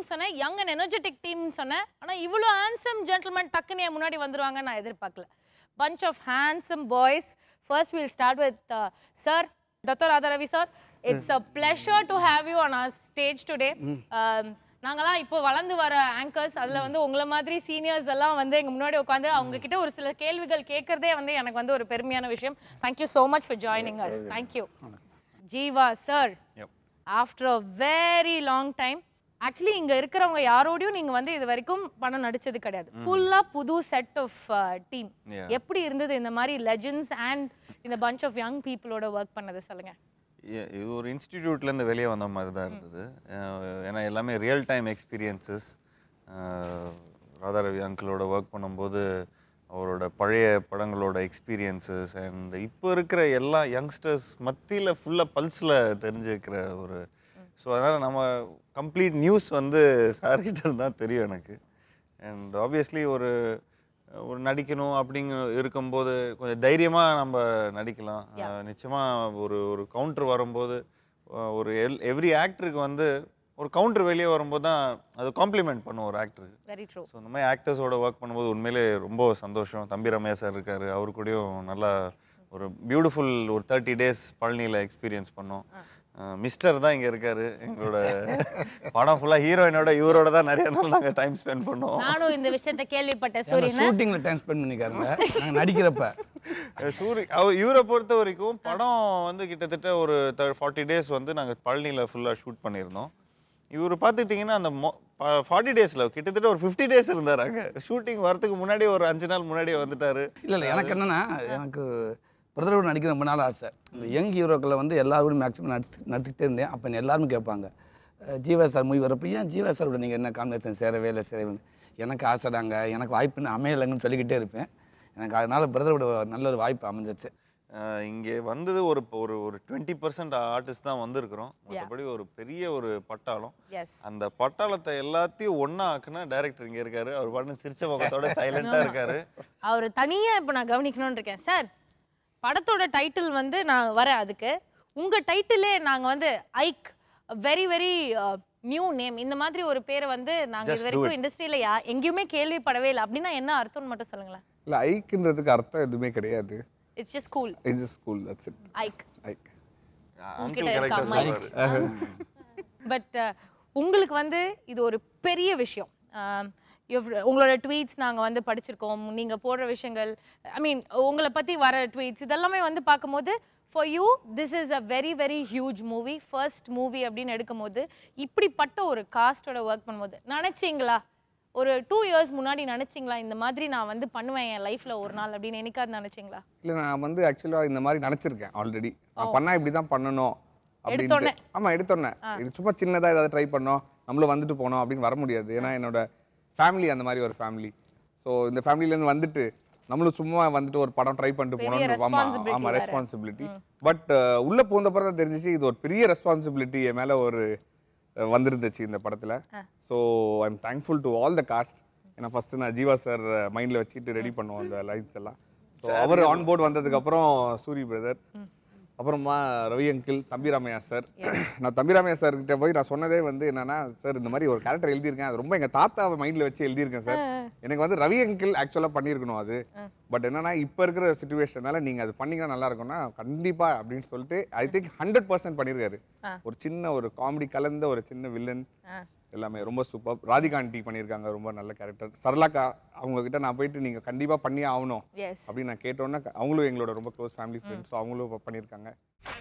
சொன்னேன் young and energetic team சொன்னேன் ஆனா இவ்வளோ ஹேண்ட்ஸம் ஜென்டில்மேன் டக்குன்னு என் முன்னாடி வந்துருவாங்க நான் எதிர்பார்க்கல bunch of handsome boys first we'll start with uh, sir dr radharavi sir it's a pleasure to have you on our stage today um, நாங்களாம் இப்போ வளர்ந்து வர ஆங்கர்ஸ் அதில் வந்து உங்களை மாதிரி சீனியர்ஸ் எல்லாம் வந்து எங்கள் முன்னாடி உட்காந்து அவங்க கிட்ட ஒரு சில கேள்விகள் கேட்கறதே வந்து எனக்கு வந்து ஒரு பெருமையான விஷயம் thank you so much for joining us thank you Jeeva sir Yep. After a very long time actually இங்க இருக்கிறவங்க யாரோடையும் நீங்க வந்து இது வரைக்கும் படம் நடிச்சது கிடையாது ஃபுல்லா புது செட் ஆஃப் டீம் Yeah. எப்படி இருந்தது இந்த மாதிரி லெஜெண்ட்ஸ் அண்ட் இந்த bunch ஆஃப் யங் பீப்புளோட ஒர்க் பண்ணது சொல்லுங்க ஏ- இது ஒரு இன்ஸ்டிடியூட்லேருந்து வெளியே வந்த மாதிரி தான் இருந்தது அஹ் ஏன்னா எல்லாமே ரியல் டைம் எக்ஸ்பீரியன்சஸ் ராதாரவி அங்கிளோட ஒர்க் பண்ணும்போது அவரோட பழைய படங்களோட எக்ஸ்பீரியன்சஸ் அண்ட் இப்போ இருக்கிற எல்லா யங்ஸ்டர்ஸ் மத்தியில் ஃபுல்லாக பல்ஸில் தெரிஞ்சுக்கிற ஒரு ஸோ அதனால் நம்ம கம்ப்ளீட் நியூஸ் வந்து சார்கிட்ட தான் தெரியும் எனக்கு அண்ட் ஆப்வியஸ்லி ஒரு ஒரு நடிக்கணும் அப்படிங்க இருக்கும்போது கொஞ்சம் தைரியமாக நம்ம நடிக்கலாம் அஹ் நிச்சயமா ஒரு ஒரு கவுண்டர் வரும்போது அஹ் ஒரு எல் எவ்ரி ஆக்டருக்கு வந்து ஒரு கவுண்டர் வெளியே வரும்போது தான் அது காம்ப்ளிமெண்ட் பண்ணும் ஒரு ஆக்டருக்கு வெரி ட்ரூ ஸோ இந்த மாதிரி ஆக்டர்ஸோட ஒர்க் பண்ணும்போது உண்மையிலே ரொம்ப சந்தோஷம் தம்பி ரம்யா சார் இருக்காரு அவரு கூடயும் நல்லா ஒரு பியூட்டிஃபுல் ஒரு தேர்ட்டி டேஸ் பழனியில் எக்ஸ்பீரியன்ஸ் பண்ணோம் மிஸ்டர் தான் இங்கே இருக்காரு எங்களோட படம் ஃபுல்லாக ஹீரோயினோட இவரோட தான் நிறைய நாள் நாங்கள் டைம் ஸ்பெண்ட் பண்ணோம் நானும் இந்த விஷயத்த கேள்விப்பட்டேன் சூரியன் ஷூட்டிங்கில் டைம் ஸ்பெண்ட் பண்ணிக்காருங்க நாங்கள் நடிக்கிறப்ப சூரி அவர் இவரை பொறுத்த வரைக்கும் படம் வந்து கிட்டத்தட்ட ஒரு ஃபார்ட்டி டேஸ் வந்து நாங்கள் பழனியில் ஃபுல்லாக ஷூட் பண்ணியிருந்தோம் இவர் பார்த்துக்கிட்டிங்கன்னா அந்த ஃபார்ட்டி டேஸில் கிட்டத்தட்ட ஒரு ஃபிஃப்டி டேஸ் இருந்தார் அங்கே ஷூட்டிங் வரதுக்கு முன்னாடி ஒரு அஞ்சு நாள் முன்னாடியே வந்துட்டாரு இல்லை இல்லை எனக்கு என்னன்னா எனக்கு பிரதரோட நடிக்க ரொம்ப நாள் ஆசை இந்த யங் ஹீரோக்களை வந்து எல்லாரோடும் மேக்ஸிமம் நடிச்சு நடிச்சுக்கிட்டே இருந்தேன் அப்போ என்னை எல்லாருமே கேட்பாங்க அஹ் ஜீவா சார் மூவி வரப்போ ஏன் ஜீவா சாரோட நீங்கள் என்ன காம்பினேஷன் சேரவே இல்லை சேரவே இல்லை எனக்கு ஆசைதாங்க எனக்கு வாய்ப்புன்னு அமையலைங்கன்னு சொல்லிக்கிட்டே இருப்பேன் எனக்கு அதனால பிரதரோட நல்ல ஒரு வாய்ப்பு அமைஞ்சிச்சு அஹ் இங்கே வந்தது ஒரு ஒரு ஒரு டுவெண்ட்டி பர்சன்ட் ஆர்டிஸ்ட் தான் வந்திருக்கிறோம் மற்றபடி ஒரு பெரிய ஒரு பட்டாளம் எஸ் அந்த பட்டாளத்தை எல்லாத்தையும் ஒண்ணா ஆக்குனா டைரக்டர் இங்க இருக்காரு அவர் பாட்டு சிரிச்ச முகத்தோட சைலண்டா இருக்காரு அவர் தனியா இப்போ நான் கவனிக்கணும்னு இருக்கேன் சார் படத்தோட டைட்டில் வந்து நான் வரேன் அதுக்கு உங்க டைட்டிலே நாங்க வந்து ஐக் வெரி வெரி நியூ நேம் இந்த மாதிரி ஒரு பேரை வந்து நாங்க Just இது do வரைக்கும் it. இண்டஸ்ட்ரியில யா எங்கேயுமே கேள்விப்படவே இல்லை அப்படின்னா என்ன அர்த்தம்னு மட்டும் சொல்லுங்களேன் இல்லை ஐக்குன்றதுக்கு அர்த்தம் எதுவுமே கிடையாது it's just cool it's school that's it ஐக் ஐக் அங்கிள் உங்ககிட்ட கரெக்டா இருக்கா சொல்றாரு பட் உங்களுக்கு வந்து இது ஒரு பெரிய விஷயம் ஆம், you've- உங்களோட ட்வீட்ஸ் நாங்கள் வந்து படிச்சிருக்கோம் நீங்கள் போடுற விஷயங்கள் ஐ மீன் உங்களை பற்றி வர ட்வீட்ஸ் இதெல்லாமே வந்து பார்க்கும்போது for you this is a very very huge movie first movie அப்படின்னு எடுக்கும்போது இப்படிப்பட்ட ஒரு காஸ்டோட ஒர்க் பண்ணும்போது நினச்சிங்களா ஒரு டூ இயர்ஸ் முன்னாடி நினச்சிங்களா இந்த மாதிரி நான் வந்து பண்ணுவேன் என் லைஃப்பில் ஒரு நாள் அப்படின்னு என்னைக்காவது நினச்சிங்களா இல்லை நான் வந்து ஆக்சுவலாக இந்த மாதிரி நினச்சிருக்கேன் ஆல்ரெடி நான் பண்ணால் இப்படி தான் பண்ணணும் எடுத்தோன்னே. அப்படின்ட்டு ஆமாம் எடுத்தோன்னே இது சும்மா சின்னதாக ஏதாவது ட்ரை பண்ணோம் நம்மளும் வந்துட்டு போனோம் அப்படின்னு வர முடியாது ஏன்னா என்னோட ஃபேமிலி அந்த மாதிரி ஒரு ஃபேமிலி ஸோ இந்த ஃபேமிலிலேருந்து வந்துட்டு நம்மளும் சும்மா வந்துட்டு ஒரு படம் ட்ரை பண்ணிட்டு பெரிய போனோம் ஆமாம் responsibility ஆமாம் வேற. ரெஸ்பான்சிபிலிட்டி பட் உள்ளே போனப்பறம் தான் தெரிஞ்சிச்சு இது ஒரு பெரிய ரெஸ்பான்சிபிலிட்டி என் மேலே ஒரு அஹ், வந்திருந்துச்சு இந்த படத்தில் so I am thankful to all the cast ஏன்னா ஃபஸ்ட்டு நான் ஜீவா சார் மைண்டில் வச்சுட்டு ரெடி பண்ணுவோம் அந்த லைன்ஸ் எல்லாம் ஸோ அவர் ஆன் போர்டு வந்ததுக்கப்புறம் சூரி பிரதர் அப்புறமா ரவி அங்கிள் தம்பிராமையா சார் நான் தம்பிராமையா சார் கிட்ட போய் நான் சொன்னதே வந்து என்னன்னா சார் இந்த மாதிரி ஒரு கேரக்டர் எழுதியிருக்கேன் அது ரொம்ப எங்க தாத்தாவை மைண்ட்ல வச்சு எழுதியிருக்கேன் சார் எனக்கு வந்து ரவி அங்கிள் ஆக்சுவலா பண்ணியிருக்கணும் அது பட் என்னன்னா இப்போ இருக்கிற சுச்சுவேஷனால நீங்க அது பண்ணீங்கன்னா நல்லா இருக்கும்னா கண்டிப்பா அப்படின்னு சொல்லிட்டு ஐ திங்க் ஹண்ட்ரட் பர்சன்ட் பண்ணியிருக்காரு ஒரு சின்ன ஒரு காமெடி கலந்த ஒரு சின்ன வில்லன் எல்லாமே ரொம்ப சூப்பர் ராதிகா ஆண்டி பண்ணியிருக்காங்க ரொம்ப நல்ல கேரக்டர் சரளாக்கா அவங்க கிட்ட நான் போயிட்டு நீங்க கண்டிப்பா பண்ணியே ஆகணும் எஸ் அப்படின்னு நான் கேட்டோன்னே அவங்களும் எங்களோட ரொம்ப க்ளோஸ் ஃபேமிலி ஃப்ரெண்ட்ஸ் அவங்களும் பண்ணியிருக்காங்க